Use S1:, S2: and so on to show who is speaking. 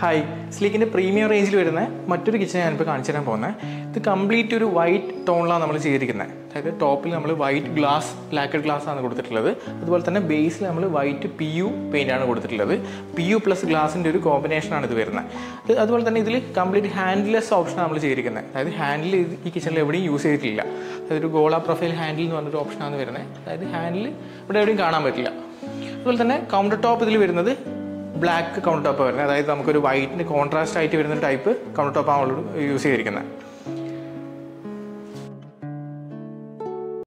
S1: hi സ്ലീക്കിൻ്റെ premium റേഞ്ചിൽ വരുന്ന മറ്റൊരു കിച്ചൺ ഞാനിപ്പോൾ കാണിച്ചു തരാൻ പോകുന്നത് ഇത് കംപ്ലീറ്റ് ഒരു വൈറ്റ് ടോണിലാണ് നമ്മൾ ചെയ്തിരിക്കുന്നത് അതായത് ടോപ്പിൽ നമ്മൾ വൈറ്റ് ഗ്ലാസ് ലാക്കഡ് ഗ്ലാസ് ആണ് കൊടുത്തിട്ടുള്ളത് അതുപോലെ തന്നെ ബേസിൽ നമ്മൾ വൈറ്റ് പി യു പെയിൻ്റ് ആണ് കൊടുത്തിട്ടുള്ളത് പി യു പ്ലസ് ഗ്ലാസിൻ്റെ ഒരു കോമ്പിനേഷനാണ് ഇത് വരുന്നത് അത് അതുപോലെ തന്നെ ഇതിൽ കംപ്ലീറ്റ് ഹാൻഡിലെസ് ഓപ്ഷൻ നമ്മൾ ചെയ്തിരിക്കുന്നത് അതായത് ഹാൻഡിൽ ഈ കിച്ചണിൽ എവിടെയും യൂസ് ചെയ്തിട്ടില്ല അതായത് ഒരു ഗോള പ്രൊഫൈൽ ഹാൻഡിൽ എന്ന് പറഞ്ഞൊരു ഓപ്ഷനാണ് വരുന്നത് അതായത് ഹാൻഡിൽ ഇവിടെ എവിടെയും കാണാൻ പറ്റില്ല അതുപോലെ തന്നെ കൗണ്ടർ ടോപ്പ് ഇതിൽ വരുന്നത് ബ്ലാക്ക് കൗണ്ടർ ടോപ്പ് വരുന്നത് അതായത് നമുക്കൊരു വൈറ്റിന് കോൺട്രാസ്റ്റ് ആയിട്ട് വരുന്ന ടൈപ്പ് കൗണ്ടർ ടോപ്പാണ് നമ്മൾ യൂസ് ചെയ്തിരിക്കുന്നത്